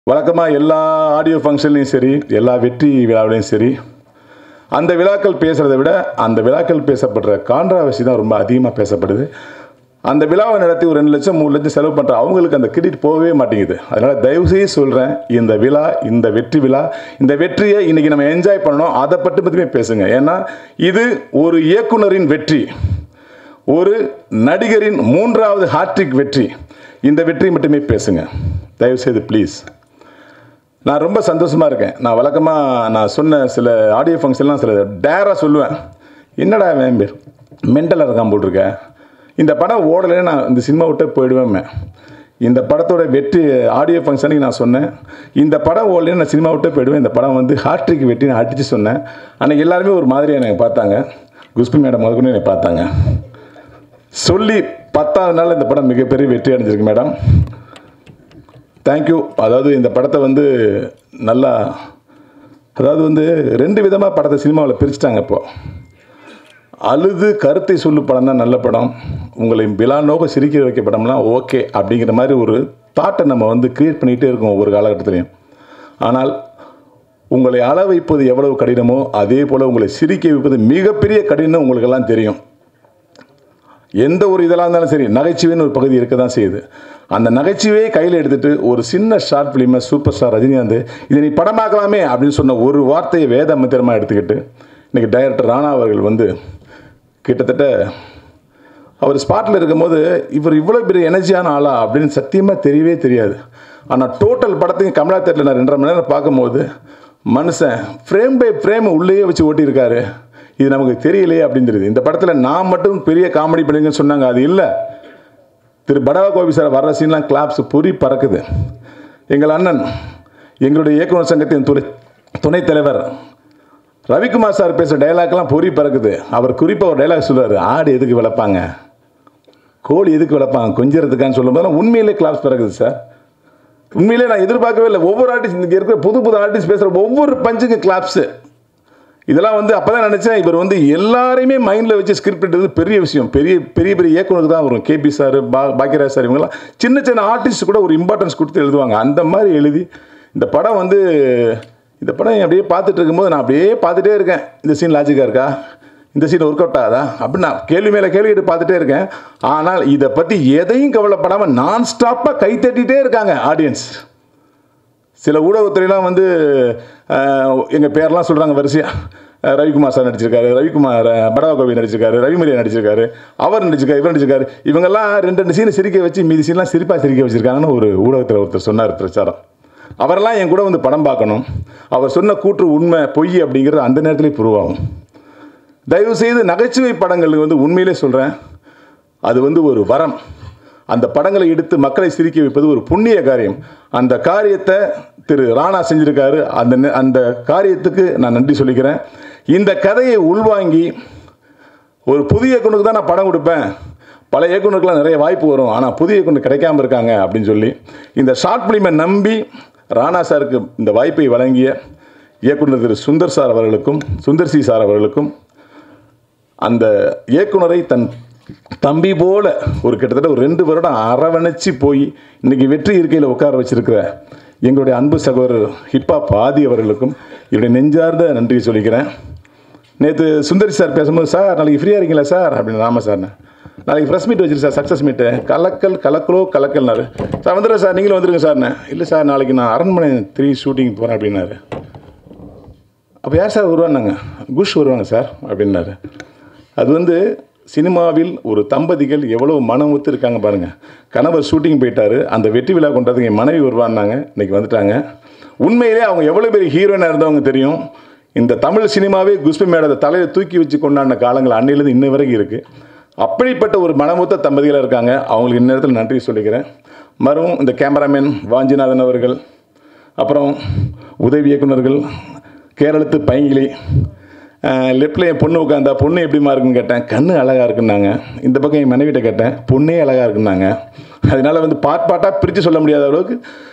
வழக்கமாக எல்லா ஆடியோ ஃபங்க்ஷன்லையும் சரி எல்லா வெற்றி விழாவிலையும் சரி அந்த விழாக்கள் பேசுகிறத விட அந்த விழாக்கள் பேசப்படுற கான்ட்ராவர்சி தான் ரொம்ப அதிகமாக பேசப்படுது அந்த விழாவை நடத்தி ஒரு ரெண்டு லட்சம் மூணு லட்சம் செலவு பண்ணுற அவங்களுக்கு அந்த கிரெடிட் போகவே மாட்டேங்குது அதனால் தயவுசெய்து சொல்கிறேன் இந்த விழா இந்த வெற்றி விழா இந்த வெற்றியை இன்றைக்கி நம்ம என்ஜாய் பண்ணணும் அதை பற்றி பற்றியுமே பேசுங்க ஏன்னா இது ஒரு இயக்குனரின் வெற்றி ஒரு நடிகரின் மூன்றாவது ஹாட்ரிக் வெற்றி இந்த வெற்றி மட்டுமே பேசுங்க தயவுசெய்து ப்ளீஸ் நான் ரொம்ப சந்தோஷமாக இருக்கேன் நான் வழக்கமாக நான் சொன்ன சில ஆடியோ ஃபங்க்ஷன்லாம் சில டேராக சொல்லுவேன் என்னடா வேன் பேர் மென்டலாக இருக்கான் போட்டிருக்க இந்த படம் ஓடலைன்னு நான் இந்த சினிமா விட்டு போயிடுவேன் இந்த படத்தோட வெற்றி ஆடியோ ஃபங்க்ஷனுக்கு நான் சொன்னேன் இந்த படம் ஓடலைன்னு நான் சினிமா விட்டு போயிடுவேன் இந்த படம் வந்து ஹாட்ரிக் வெற்றி நான் அடித்து சொன்னேன் அன்றைக்கி எல்லாருமே ஒரு மாதிரியாக எனக்கு பார்த்தாங்க குஸ்பி மேடம் முதற்கொண்டு என்னை பார்த்தாங்க சொல்லி பத்தாவது நாள் இந்த படம் மிகப்பெரிய வெற்றி அடைஞ்சிருக்கு மேடம் தேங்க்யூ அதாவது இந்த படத்தை வந்து நல்லா அதாவது வந்து ரெண்டு விதமாக படத்தை சினிமாவில் பிரிச்சுட்டாங்க இப்போ அழுது கருத்தை சொல்லு படம் தான் நல்ல படம் உங்களை விழா நோக்க சிரிக்க வைக்க படம்லாம் ஓகே அப்படிங்கிற மாதிரி ஒரு தாட்டை நம்ம வந்து கிரியேட் பண்ணிகிட்டே இருக்கோம் ஒவ்வொரு காலகட்டத்திலையும் ஆனால் உங்களை அள வைப்பது எவ்வளவு கடினமோ அதே போல் உங்களை சிரிக்க வைப்பது மிகப்பெரிய கடினம் உங்களுக்கெல்லாம் தெரியும் எந்த ஒரு இதெல்லாம் இருந்தாலும் சரி நகைச்சுவைன்னு ஒரு பகுதி இருக்க தான் செய்யுது அந்த நகைச்சுவையை கையில் எடுத்துட்டு ஒரு சின்ன ஷார்ட் ஃபிலிமை சூப்பர் ஸ்டார் ரஜினிகாந்த் இதை நீ படமாக்கலாமே அப்படின்னு சொன்ன ஒரு வார்த்தையை வேத மந்திரமாக எடுத்துக்கிட்டு இன்றைக்கி டைரக்டர் ராணா அவர்கள் வந்து கிட்டத்தட்ட அவர் ஸ்பாட்டில் இருக்கும்போது இவர் இவ்வளோ பெரிய எனர்ஜியான ஆளா அப்படின்னு சத்தியமாக தெரியவே தெரியாது ஆனால் டோட்டல் படத்தையும் கமலா தேட்டரில் நான் ரெண்டரை மணி நேரம் பார்க்கும்போது மனுஷன் ஃப்ரேம் பை ஃப்ரேம் உள்ளேயே வச்சு ஓட்டியிருக்காரு இது நமக்கு தெரியலையே அப்படின்னு தெரியுது இந்த படத்தில் நான் மட்டும் பெரிய காமெடி பண்ணுங்கன்னு சொன்னாங்க அது இல்லை திரு படவா கோபி சார் வர்ற சீன்லாம் கிளாப்ஸ் பொறி பறக்குது எங்கள் அண்ணன் எங்களுடைய இயக்குனர் சங்கத்தின் துணை துணைத் தலைவர் ரவிக்குமார் சார் பேசுகிற டைலாக்லாம் பொறி பறக்குது அவர் குறிப்பாக ஒரு டைலாக் சொல்றாரு ஆடு எதுக்கு வளர்ப்பாங்க கோழி எதுக்கு வளர்ப்பாங்க கொஞ்சிறதுக்கான்னு சொல்லும்போது உண்மையிலே கிளாப்ஸ் பறக்குது சார் உண்மையிலே நான் எதிர்பார்க்கவே இல்லை ஒவ்வொரு ஆர்டிஸ்ட் இங்கே இருக்கிற புது புது ஆர்டிஸ்ட் பேசுகிற ஒவ்வொரு பஞ்சுக்கு கிளாப்ஸு இதெல்லாம் வந்து அப்போ தான் நினச்சேன் இவர் வந்து எல்லாரையுமே மைண்டில் வச்சு ஸ்கிரிப்ட் எடுத்தது பெரிய விஷயம் பெரிய பெரிய பெரிய இயக்குனருக்கு தான் வரும் கேபி சார் பா பாக்கியராஜ் சார் இவங்கெல்லாம் சின்ன சின்ன ஆர்டிஸ்ட் கூட ஒரு இம்பார்ட்டன்ஸ் கொடுத்து எழுதுவாங்க அந்த மாதிரி எழுதி இந்த படம் வந்து இந்த படம் அப்படியே பார்த்துட்டு இருக்கும்போது நான் அப்படியே பார்த்துட்டே இருக்கேன் இந்த சீன் லாஜிக்காக இருக்கா இந்த சீன் ஒர்க் அவுட் ஆகுதா அப்படின்னு நான் கேள்வி மேலே கேள்வி கேட்டு பார்த்துட்டே இருக்கேன் ஆனால் இதை பற்றி எதையும் கவலைப்படாமல் நான் ஸ்டாப்பாக கை தட்டிகிட்டே இருக்காங்க ஆடியன்ஸ் சில ஊடகத்துறையெல்லாம் வந்து எங்கள் பேர்லாம் சொல்கிறாங்க வரிசையாக ரவிக்குமார் சார் நடிச்சிருக்காரு ரவிக்குமார் படவா கோவி நடிச்சிருக்காரு ரவிமரியா நடிச்சிருக்காரு அவர் நடிச்சிருக்காரு இவர் நடிச்சிருக்காரு இவங்கெல்லாம் ரெண்டு ரெண்டு சீனை சிரிக்க வச்சு மீதி சீன்லாம் சிரிப்பாக சிரிக்க வச்சிருக்காங்கன்னு ஒரு ஊடகத்தில் ஒருத்தர் சொன்னார் பிரச்சாரம் அவரெல்லாம் என் கூட வந்து படம் பார்க்கணும் அவர் சொன்ன கூற்று உண்மை பொய் அப்படிங்கிறது அந்த நேரத்திலே ப்ரூவ் ஆகும் தயவு செய்து நகைச்சுவை படங்களுக்கு வந்து உண்மையிலே சொல்கிறேன் அது வந்து ஒரு வரம் அந்த படங்களை எடுத்து மக்களை சிரிக்க வைப்பது ஒரு புண்ணிய காரியம் அந்த காரியத்தை திரு ராணா செஞ்சிருக்காரு அந்த நெ- அந்த காரியத்துக்கு நான் நன்றி சொல்லிக்கிறேன் இந்த கதையை உள்வாங்கி ஒரு புதிய இயக்குனருக்கு தான் நான் படம் கொடுப்பேன் பல இயக்குனருக்குலாம் நிறைய வாய்ப்பு வரும் ஆனால் புதிய இயக்குனர் கிடைக்காம இருக்காங்க அப்படின்னு சொல்லி இந்த ஷார்ட் ஃபிலிமை நம்பி ராணா சாருக்கு இந்த வாய்ப்பை வழங்கிய இயக்குனர் திரு சுந்தர் சார் அவர்களுக்கும் சுந்தர் சி சார் அவர்களுக்கும் அந்த இயக்குனரை தன் தம்பி போல ஒரு கிட்டத்தட்ட ஒரு ரெண்டு வருடம் அரவணைச்சு போய் இன்னைக்கு வெற்றி இருக்கையில் உட்கார வச்சிருக்கிற எங்களுடைய அன்பு சகோதரர் ஹிப்ஹாப் ஆதி அவர்களுக்கும் என்னுடைய நெஞ்சார்ந்த நன்றி சொல்லிக்கிறேன் நேற்று சுந்தரி சார் பேசும்போது சார் நாளைக்கு ஃப்ரீயாக இருக்கீங்களா சார் அப்படின்னு ஆமாம் சார் நாளைக்கு ஃப்ரெஷ் மீட் வச்சிரு சார் சக்ஸஸ் மீட்டு கலக்கல் கலக்கலோ கலக்கல்னாரு சார் வந்துடுறேன் சார் நீங்களும் வந்துருங்க சார்ண்ணே இல்லை சார் நாளைக்கு நான் அரண்மனை த்ரீ ஷூட்டிங் போகிறேன் அப்படின்னாரு அப்போ யார் சார் வருவான்னாங்க குஷ் வருவாங்க சார் அப்படின்னாரு அது வந்து சினிமாவில் ஒரு தம்பதிகள் எவ்வளோ மனம் ஒத்து இருக்காங்க பாருங்கள் கணவர் ஷூட்டிங் போயிட்டாரு அந்த வெற்றி விழா கொண்டதுக்கு என் மனைவி வருவான்னாங்க இன்னைக்கு வந்துட்டாங்க உண்மையிலே அவங்க எவ்வளோ பெரிய ஹீரோயினாக இருந்தவங்க தெரியும் இந்த தமிழ் சினிமாவே குஷ்பி மேடத்தை தலையை தூக்கி வச்சு கொண்டாடின காலங்கள் அன்னையிலேருந்து இன்ன வரைக்கும் இருக்குது அப்படிப்பட்ட ஒரு மனமொத்த தம்பதிகளாக இருக்காங்க அவங்களுக்கு இந்நேரத்தில் நன்றி சொல்லிக்கிறேன் மறுவும் இந்த கேமராமேன் வாஞ்சிநாதன் அவர்கள் அப்புறம் உதவி இயக்குனர்கள் கேரளத்து பைங்கிலி லெஃப்டில் என் பொண்ணு உட்காந்தா பொண்ணு எப்படிமா இருக்குன்னு கேட்டேன் கண்ணு அழகாக இருக்குன்னாங்க இந்த பக்கம் என் மனைவிட்ட கேட்டேன் பொண்ணே அழகாக இருக்குன்னாங்க அதனால வந்து பாட் பாட்டாக பிரித்து சொல்ல முடியாத அளவுக்கு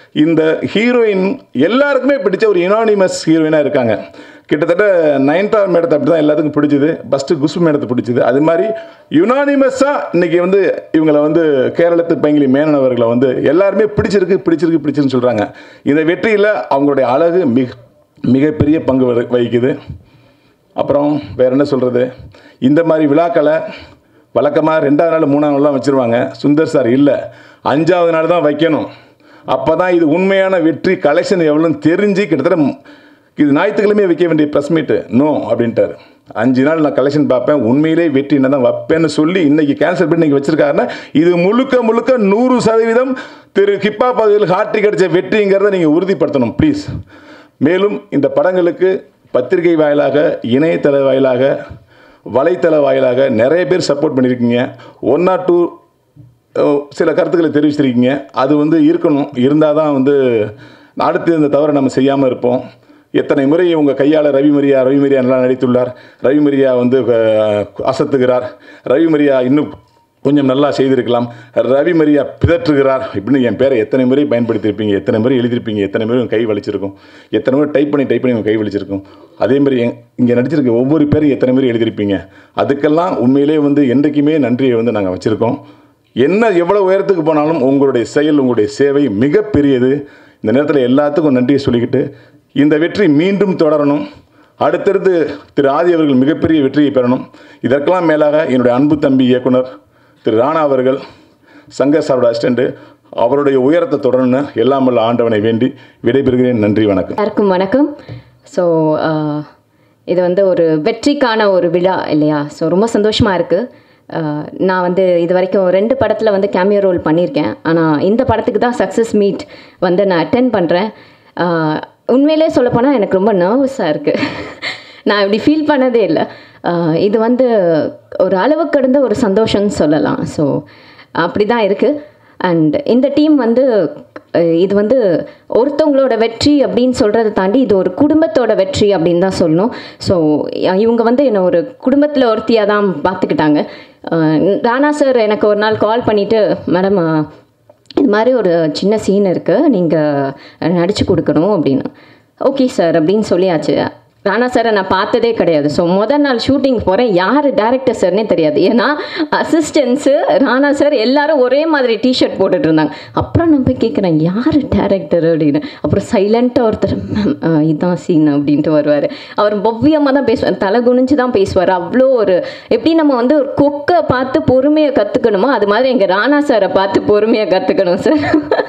இந்த ஹீரோயின் எல்லாருக்குமே பிடிச்ச ஒரு யுனானிமஸ் ஹீரோயினாக இருக்காங்க கிட்டத்தட்ட நயன்தார் மேடத்தை அப்படி தான் எல்லாத்துக்கும் பிடிச்சது ஃபஸ்ட்டு குஷ்பு மேடத்தை பிடிச்சது அது மாதிரி யுனானிமஸாக இன்னைக்கு வந்து இவங்களை வந்து கேரளத்து பைங்கிலி மேனன் அவர்களை வந்து எல்லாருமே பிடிச்சிருக்கு பிடிச்சிருக்கு பிடிச்சிருக்குன்னு சொல்கிறாங்க இந்த வெற்றியில் அவங்களுடைய அழகு மிக மிகப்பெரிய பங்கு வரு- வகிக்குது அப்புறம் வேற என்ன சொல்கிறது இந்த மாதிரி விழாக்களை வழக்கமாக ரெண்டாவது நாள் மூணாவது நாள்லாம் வச்சுருவாங்க சுந்தர் சார் இல்லை அஞ்சாவது நாள் தான் வைக்கணும் அப்போ தான் இது உண்மையான வெற்றி கலெக்ஷன் எவ்வளோன்னு தெரிஞ்சு கிட்டத்தட்ட ம்- இது ஞாயிற்றுக்கிழமை வைக்க வேண்டிய ப்ரெஸ் மீட்டு நோ அப்படின்ட்டார் அஞ்சு நாள் நான் கலெக்ஷன் பார்ப்பேன் உண்மையிலே வெற்றி என்ன தான் வைப்பேன்னு சொல்லி இன்னைக்கு கேன்சல் பண்ணி இன்னைக்கு வச்சிருக்காருன்னா இது முழுக்க முழுக்க நூறு சதவீதம் திரு ஹிப்பா பகுதியில் ஹார்ட்டி கிடைச்ச வெற்றிங்கிறத நீங்கள் உறுதிப்படுத்தணும் ப்ளீஸ் மேலும் இந்த படங்களுக்கு பத்திரிகை வாயிலாக இணையதள வாயிலாக வலைத்தள வாயிலாக நிறைய பேர் சப்போர்ட் பண்ணியிருக்கீங்க ஒன் ஆர் டூ சில கருத்துக்களை தெரிவிச்சிருக்கீங்க அது வந்து இருக்கணும் இருந்தால் தான் வந்து அடுத்து இந்த தவறை நம்ம செய்யாமல் இருப்போம் எத்தனை முறை உங்கள் கையால் ரவிமரியா ரவிமரியா நல்லா நடித்துள்ளார் ரவிமரியா வந்து அஹ், அசத்துகிறார் ரவிமரியா இன்னும் கொஞ்சம் நல்லா செய்திருக்கலாம் ரவி மரியா பிதற்றுகிறார் இப்படின்னு என் பேரை எத்தனை முறை பயன்படுத்தியிருப்பீங்க எத்தனை முறை எழுதியிருப்பீங்க எத்தனை முறை உங்க கை வலிச்சிருக்கும் எத்தனை முறை டைப் பண்ணி டைப் பண்ணி உங்க கை வலிச்சிருக்கும் அதே மாதிரி எங் இங்கே நடிச்சிருக்க ஒவ்வொரு பேரும் எத்தனை முறை எழுதியிருப்பீங்க அதுக்கெல்லாம் உண்மையிலே வந்து என்றைக்குமே நன்றியை வந்து நாங்கள் வச்சுருக்கோம் என்ன எவ்வளோ உயரத்துக்கு போனாலும் உங்களுடைய செயல் உங்களுடைய சேவை மிகப்பெரியது இந்த நேரத்தில் எல்லாத்துக்கும் நன்றியை சொல்லிக்கிட்டு இந்த வெற்றி மீண்டும் தொடரணும் அடுத்தடுத்து திரு ஆதி அவர்கள் மிகப்பெரிய வெற்றியை பெறணும் இதற்கெல்லாம் மேலாக என்னுடைய அன்பு தம்பி இயக்குனர் திரு ராணா அவர்கள் சங்கர் சாரோட அசிஸ்டண்ட்டு அவருடைய உயரத்தை தொடரணும்னு எல்லாம் வல்ல ஆண்டவனை வேண்டி விடைபெறுகிறேன் நன்றி வணக்கம் எல்லாருக்கும் வணக்கம் ஸோ இது வந்து ஒரு வெற்றிக்கான ஒரு விழா இல்லையா ஸோ ரொம்ப சந்தோஷமாக இருக்குது நான் வந்து இது வரைக்கும் ரெண்டு படத்தில் வந்து கேமியோ ரோல் பண்ணியிருக்கேன் ஆனால் இந்த படத்துக்கு தான் சக்ஸஸ் மீட் வந்து நான் அட்டென்ட் பண்ணுறேன் உண்மையிலே சொல்லப்போனால் எனக்கு ரொம்ப நர்வஸாக இருக்குது நான் இப்படி ஃபீல் பண்ணதே இல்லை ஆஹ் இது வந்து ஒரு அளவு கடந்த ஒரு சந்தோஷம்னு சொல்லலாம் ஸோ அப்படி தான் இருக்குது அண்ட் இந்த டீம் வந்து அஹ் இது வந்து ஒருத்தவங்களோட வெற்றி அப்படின்னு சொல்கிறத தாண்டி இது ஒரு குடும்பத்தோட வெற்றி அப்படின்னு தான் சொல்லணும் ஸோ இவங்க வந்து என்னை ஒரு குடும்பத்தில் ஒருத்தியாக தான் பார்த்துக்கிட்டாங்க அஹ் ராணா சார் எனக்கு ஒரு நாள் கால் பண்ணிவிட்டு மேடம் இது மாதிரி ஒரு சின்ன சீன் இருக்குது நீங்கள் நடித்து கொடுக்கணும் அப்படின்னு ஓகே சார் அப்படின்னு சொல்லியாச்சு ராணா சாரை நான் பார்த்ததே கிடையாது ஸோ முதல் நாள் ஷூட்டிங் போகிறேன் யார் டேரக்டர் சார்னே தெரியாது ஏன்னா அசிஸ்டன்ஸு ராணா சார் எல்லாரும் ஒரே மாதிரி டிஷர்ட் போட்டுட்டு இருந்தாங்க அப்புறம் நான் போய் கேட்குறேன் யார் டேரக்டர் அப்படின்னு அப்புறம் சைலண்ட்டாக ஒருத்தர் மேம் இதுதான் சீன் அப்படின்ட்டு வருவார் அவர் பவ்யமாக தான் பேசுவார் தலை குனிஞ்சு தான் பேசுவார் அவ்வளோ ஒரு எப்படி நம்ம வந்து ஒரு கொக்கை பார்த்து பொறுமையை கற்றுக்கணுமோ அது மாதிரி எங்கள் ராணா சாரை பார்த்து பொறுமையை கற்றுக்கணும் சார்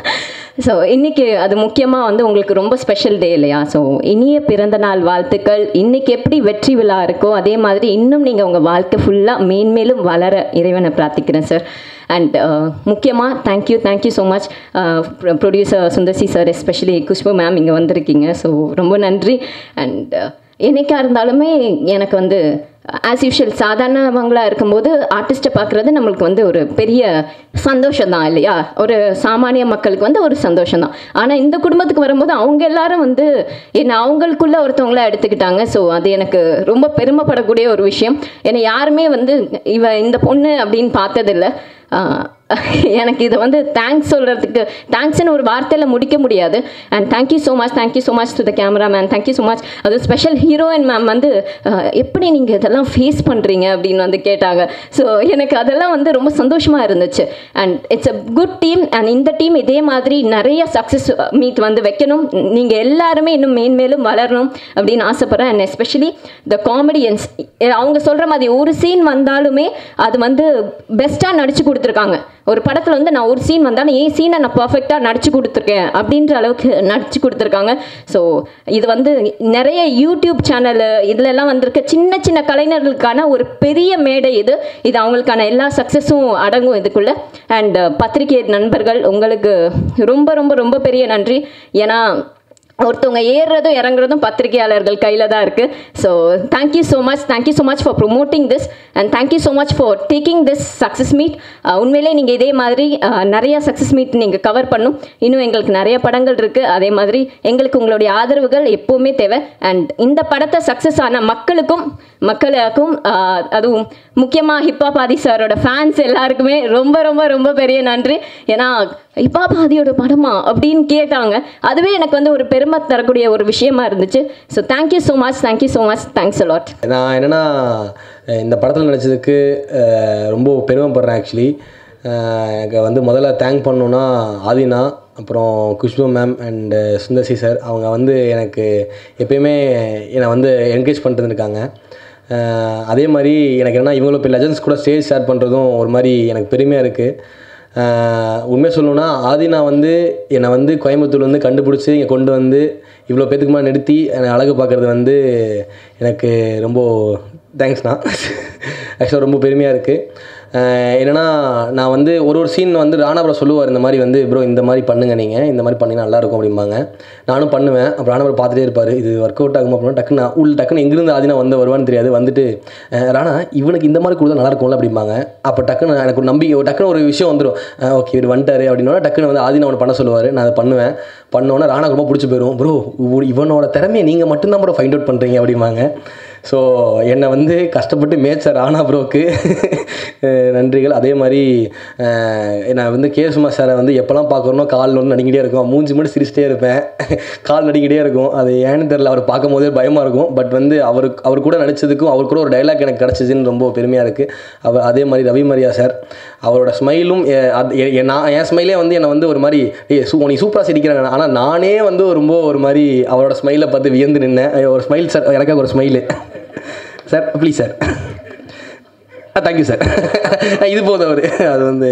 ஸோ இன்னைக்கு அது முக்கியமாக வந்து உங்களுக்கு ரொம்ப ஸ்பெஷல் டே இல்லையா ஸோ இனிய பிறந்த நாள் வாழ்த்துக்கள் இன்னைக்கு எப்படி வெற்றி விழா இருக்கோ அதே மாதிரி இன்னும் நீங்கள் உங்கள் வாழ்க்கை ஃபுல்லாக மேன்மேலும் வளர இறைவனை பிரார்த்திக்கிறேன் சார் அண்ட் முக்கியமாக thank you thank you so much producer Sundar C sir especially Khushbu ma'am இங்கே வந்திருக்கீங்க ஸோ ரொம்ப நன்றி அண்ட் என்னைக்காக இருந்தாலுமே எனக்கு வந்து ஆஸ் யூஷுவல் சாதாரணவங்களாக இருக்கும்போது ஆர்டிஸ்ட்டை பார்க்குறது நம்மளுக்கு வந்து ஒரு பெரிய சந்தோஷம் தான் இல்லையா ஒரு சாமானிய மக்களுக்கு வந்து ஒரு சந்தோஷம் தான் ஆனால் இந்த குடும்பத்துக்கு வரும்போது அவங்க எல்லாரும் வந்து என்னை அவங்களுக்குள்ள ஒருத்தவங்கள எடுத்துக்கிட்டாங்க ஸோ அது எனக்கு ரொம்ப பெருமைப்படக்கூடிய ஒரு விஷயம் என்னை யாருமே வந்து இவ இந்த பொண்ணு அப்படின்னு பார்த்ததில்ல ஆஹ் எனக்கு இதை வந்து தேங்க்ஸ் சொல்கிறதுக்கு தேங்க்ஸ்னு ஒரு வார்த்தையில் முடிக்க முடியாது and thank you so much thank you so much to the camera man thank you so much அது ஸ்பெஷல் ஹீரோயின் மேம் வந்து ஆஹ் எப்படி நீங்கள் இதெல்லாம் ஃபேஸ் பண்ணுறீங்க அப்படின்னு வந்து கேட்டாங்க ஸோ எனக்கு அதெல்லாம் வந்து ரொம்ப சந்தோஷமாக இருந்துச்சு and it's a good team and இந்த டீம் இதே மாதிரி நிறைய சக்ஸஸ் மீட் வந்து வைக்கணும் நீங்கள் எல்லாருமே இன்னும் மேன்மேலும் வளரணும் அப்படின்னு ஆசைப்பட்றேன் அண்ட் எஸ்பெஷலி த காமெடியன்ஸ் அவங்க சொல்கிற மாதிரி ஒரு சீன் வந்தாலுமே அது வந்து பெஸ்ட்டாக நடிச்சு கொடுத்துருக்காங்க ஒரு படத்தில் வந்து நான் ஒரு சீன் வந்தாலும் ஏன் சீனை நான் பர்ஃபெக்டாக நடிச்சு கொடுத்துருக்கேன் அப்படின்ற அளவுக்கு நடிச்சு கொடுத்துருக்காங்க ஸோ இது வந்து நிறைய யூடியூப் சேனல் இதுலலாம் வந்திருக்க சின்ன சின்ன கலைஞர்களுக்கான ஒரு பெரிய மேடை இது இது அவங்களுக்கான எல்லா சக்ஸஸும் அடங்கும் இதுக்குள்ள அண்ட் பத்திரிகை நண்பர்கள் உங்களுக்கு ரொம்ப ரொம்ப ரொம்ப பெரிய நன்றி ஏன்னா ஒருத்தவங்க ஏறுறதும் இறங்குறதும் பத்திரிகையாளர்கள் கையில் தான் இருக்குது so thank you so much thank you so much for promoting this and thank you so much for taking this success meet உண்மையிலே நீங்கள் இதே மாதிரி அஹ், நிறைய சக்ஸஸ் மீட் நீங்கள் கவர் பண்ணும் இன்னும் எங்களுக்கு நிறைய படங்கள் இருக்குது அதே மாதிரி எங்களுக்கு உங்களுடைய ஆதரவுகள் எப்போவுமே தேவை அண்ட் இந்த படத்தை சக்ஸஸ் ஆன மக்களுக்கும் மக்களுக்கும் அஹ், அதுவும் முக்கியமாக ஹிப்ஹாப் ஆதி சாரோட ஃபேன்ஸ் எல்லாருக்குமே ரொம்ப ரொம்ப ரொம்ப பெரிய நன்றி ஏன்னா ஹிப்ஹாப் ஆதியோட படமா அப்படின்னு கேட்டாங்க அதுவே எனக்கு வந்து ஒரு பெருமை தரக்கூடிய ஒரு விஷயமா இருந்துச்சு so thank you so much thank you so much thanks a lot நான் என்னென்னா இந்த படத்தில் நடிச்சதுக்கு அஹ், ரொம்ப பெருமைப்படுறேன் ஆக்சுவலி எனக்கு வந்து முதல்ல தேங்க் பண்ணணுன்னா ஆதினா அப்புறம் Khushbu ma'am and Sundar C sir அவங்க வந்து எனக்கு எப்பயுமே என்னை வந்து என்கரேஜ் பண்ணிட்டு இருக்காங்க அஹ், அதே மாதிரி எனக்கு என்ன இவங்களும் இப்போ லெஜன்ஸ் கூட ஸ்டேஜ் ஷேர் பண்ணுறதும் ஒரு மாதிரி எனக்கு பெருமையாக இருக்குது உண்மையை சொல்லணும்னா ஆதினா வந்து என்னை வந்து கோயம்புத்தூர்ல வந்து கண்டுபிடிச்சி இங்கே கொண்டு வந்து இவ்வளோ பேத்துக்கு மேலே நிறுத்தி என்னை அழகு பார்க்குறது வந்து எனக்கு ரொம்ப தேங்க்ஸ்ண்ணா ஆக்சுவலாக ரொம்ப பெருமையாக இருக்குது என்னென்னா நான் வந்து ஒரு ஒரு சீன் வந்து ராணா ப்ரோ சொல்லுவார் இந்த மாதிரி வந்து ப்ரோ இந்த மாதிரி பண்ணுங்க நீங்கள் இந்த மாதிரி பண்ணினா நல்லாயிருக்கும் அப்படிம்பாங்க நானும் பண்ணுவேன் அப்புறம் ராணா ப்ரோ பார்த்துட்டே இருப்பார் இது ஒர்க் அவுட் ஆகும் அப்படின்னா டக்குன்னு நான் உள் டக்குன்னு எங்கிருந்து ஆதினா வந்து வருவான்னு தெரியாது வந்துட்டு அஹ், ராணா இவனுக்கு இந்த மாதிரி கொடுத்தா நல்லா இருக்கும்ல அப்படிம்பாங்க அப்போ டக்குன்னு எனக்கு ஒரு நம்பிக்கை டக்குன்னு ஒரு விஷயம் வந்துடும் ஓகே இவர் வந்துட்டாரு அப்படின்னா டக்குன்னு வந்து ஆதினா அவனை பண்ண சொல்லுவார் நான் அதை பண்ணுவேன் பண்ணோன்னே ராணா ரொம்ப பிடிச்சி போயிடும் ப்ரோ இவனோட திறமையை நீங்கள் மட்டும்தான் ப்ரோ ஃபைண்ட் அவுட் பண்ணுறீங்க அப்படிம்பாங்க ஸோ என்னை வந்து கஷ்டப்பட்டு மேய்ச்ச ராணா ப்ரோக்கு நன்றிகள் அதே மாதிரி அஹ், நான் வந்து கே சுமா சாரை வந்து எப்போல்லாம் பார்க்குறனோ கால் ஒன்று நடிக்கிட்டே இருக்கும் மூஞ்சி மட்டும் சிரிச்சிட்டே இருப்பேன் கால் நடிக்கிட்டே இருக்கும் அது ஏன்னு தெரில அவர் பார்க்கும் போதே பயமாக இருக்கும் பட் வந்து அவருக்கு அவர் கூட நடிச்சதுக்கும் அவர் கூட ஒரு டைலாக் எனக்கு கிடச்சிச்சின்னு ரொம்ப பெருமையாக இருக்குது அவர் அதே மாதிரி ரவி மரியா சார் அவரோட ஸ்மைலும் நான் என் ஸ்மைலே வந்து என்னை வந்து ஒரு மாதிரி ஏ சூ நீ சூப்பராக சிரிக்கிறாங்க ஆனால் நானே வந்து ரொம்ப ஒரு மாதிரி அவரோட ஸ்மைலை பார்த்து வியந்து நின்னேன் ஐயோ, ஒரு ஸ்மைல் சார் எனக்காக ஒரு smile sir please sir thank you sir இது போதும் அவர் அது வந்து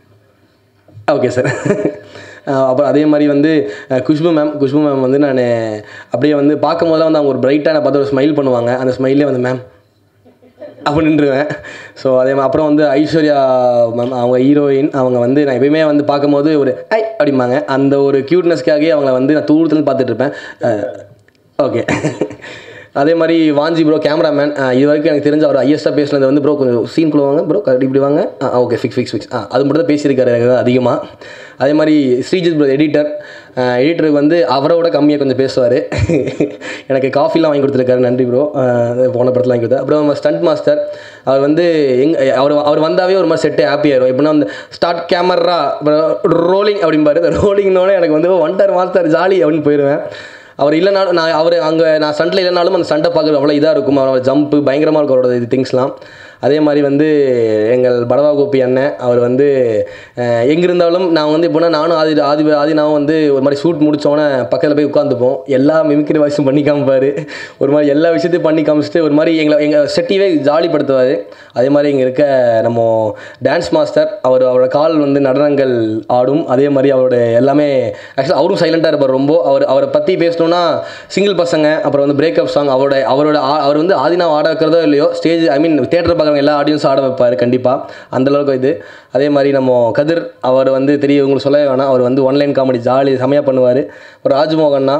ஓகே சார் அப்புறம் அதே மாதிரி வந்து ah, Khushbu ma'am Khushbu ma'am வந்து நான் அப்படியே வந்து பார்க்கும் போதெல்லாம் வந்து அவங்க ஒரு பிரைட்டான பார்த்து ஒரு ஸ்மைல் பண்ணுவாங்க அந்த ஸ்மைலே வந்து மேம் அப்போ நின்றுவேன் ஸோ அதே மாதிரி அப்புறம் வந்து ஐஸ்வர்யா மேம் அவங்க ஹீரோயின் அவங்க வந்து நான் எப்பயுமே வந்து பார்க்கும்போது ஒரு ஐ அப்படிம்பாங்க அந்த ஒரு க்யூட்னஸ்க்காகவே அவங்கள வந்து நான் தூரத்துலேருந்து பார்த்துட்டு இருப்பேன் ஓகே அதே மாதிரி வாஞ்சி ப்ரோ கேமராமேன் இது வரைக்கும் எனக்கு தெரிஞ்ச அவர் ஐஎஸ்டாக பேசுனது வந்து ப்ரோ கொஞ்சம் சீன் வாங்க ப்ரோ கரெக்ட் இப்படி வாங்க ஓகே ஃபிக்ஸ் ஃபிக்ஸ் ஃபிக்ஸ் அது மட்டும் தான் பேசியிருக்காரு எனக்கு அதிகமாக அதே மாதிரி ஸ்ரீஜித் ப்ரோ எடிட்டர் எடிட்டருக்கு வந்து அவரோட கம்மியாக கொஞ்சம் பேசுவார் எனக்கு காஃபிலாம் வாங்கி கொடுத்துருக்காரு நன்றி ப்ரோ போன படத்தில் வாங்கி கொடுத்தாரு அப்புறம் ஸ்டண்ட் மாஸ்டர் அவர் வந்து எங் அவர் அவர் வந்தாவே ஒரு மாதிரி செட்டே ஹாப்பி ஆயிரும் எப்படின்னா வந்து ஸ்டார்ட் கேமரா ரோலிங் அப்படிம்பாரு ரோலிங்னோடனே எனக்கு வந்து ஒன்டர் மாஸ்டர் ஜாலி அப்படின்னு போயிடுவேன் அவர் இல்லைனாலும் நான் அவர் அங்கே நான் சண்டில் இல்லைனாலும் அந்த சண்டை பார்க்குறது அவ்வளோ இதாக இருக்கும் அவரோட ஜம்ப்பு பயங்கரமாக இருக்கும் அவரோட இது திங்ஸ்லாம் அதே மாதிரி வந்து எங்கள் படவா கோபி அண்ணன் அவர் வந்து அஹ், எங்க இருந்தாலும் நான் வந்து இப்போனா நானும் ஆதி ஆதி ஆதினாவும் வந்து ஒரு மாதிரி ஷூட் முடிச்சோன்னே பக்கத்தில் போய் உட்காந்துப்போம் எல்லா மிமிக்ரி வாய்ஸும் பண்ணி காமிப்பார் ஒரு மாதிரி எல்லா விஷயத்தையும் பண்ணி காமிச்சிட்டு ஒரு மாதிரி எங்களை எங்கள் செட்டிவே ஜாலிப்படுத்துவார் அதே மாதிரி இங்கே இருக்க நம்ம டான்ஸ் மாஸ்டர் அவர் அவரோட கால் வந்து நடனங்கள் ஆடும் அதே மாதிரி அவரோட எல்லாமே ஆக்சுவலாக அவரும் சைலண்ட்டாக இருப்பார் ரொம்ப அவர் அவரை பற்றி பேசணும்னா சிங்கிள் பசங்க அப்புறம் வந்து பிரேக்கப் சாங் அவரோட அவரோட ஆ- அவர் வந்து ஆதினாவை ஆட வைக்கிறதோ இல்லையோ ஸ்டேஜ் ஐ மீன் தேட்டர் பார்க்குறவங்க எல்லா ஆடியன்ஸும் ஆட வைப்பார் கண்டிப்பாக அந்தளவுக்கு இது அதே மாதிரி நம்ம கதிர் அவர் வந்து தெரிய உங்களுக்கு சொல்ல வேணாம் அவர் வந்து ஒன்லைன் காமெடி ஜாலி செமையாக பண்ணுவார் ஒரு ராஜ்மோகன்னா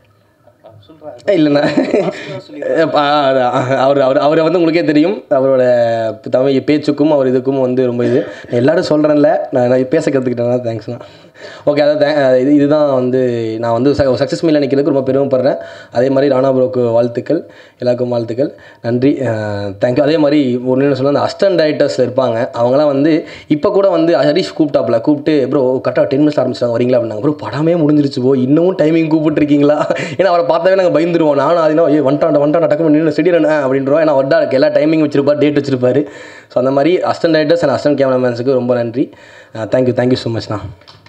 இல்லைண்ணா ஆ, அதான். அவர் அவர் அவரை வந்து உங்களுக்கே தெரியும் அவரோட தமிழ் பேச்சுக்கும் அவர் இதுக்கும் வந்து ரொம்ப இது நான் எல்லாரும் சொல்கிறேன்ல நான் நான் பேச கற்றுக்கிட்டேன்னா தேங்க்ஸ்ண்ணா ஓகே அதான் thank- இது இதுதான் வந்து நான் வந்து சக்ஸஸ் மீல நிற்கிறதுக்கு ரொம்ப பெருமைப்படுறேன் அதே மாதிரி ராணா ப்ரோக்கு வாழ்த்துக்கள் எல்லாருக்கும் வாழ்த்துக்கள் நன்றி தேங்க்யூ அதே மாதிரி ஒன்று என்ன சொல்ல அந்த அஸ்டன்ட் டைரக்டர்ஸில் இருப்பாங்க அவங்களாம் வந்து இப்போ கூட வந்து ஹரிஷ் கூப்பிட்டாப்ல கூப்பிட்டு ப்ரோ கரெக்டாக டென் மினிட்ஸ் ஆரம்பிச்சிட்டாங்க வரீங்களா அப்படின்னாங்க ப்ரோ படமே முடிஞ்சிருச்சு ப்ரோ இன்னமும் டைமிங் கூப்பிட்டுருக்கீங்களா ஏன்னா அவரை பார்த்தாவே நாங்கள் பயந்துருவோம் நானும் அதுனா ஏ வந்துட்டான் வந்துட்டான் டக்கு நின்று செடிரன் அப்படின்றோம் ஏன்னா வட்டா எல்லா டைமிங் வச்சிருப்பார் டேட் வச்சிருப்பாரு ஸோ அந்த மாதிரி அஸ்டன்ட் டைரக்டர்ஸ் அண்ட் அஸ்டன்ட் கேமராமேன்ஸுக்கு ரொம்ப நன்றி தேங்க்யூ தேங்க்யூ ஸோ மச்ண்ணா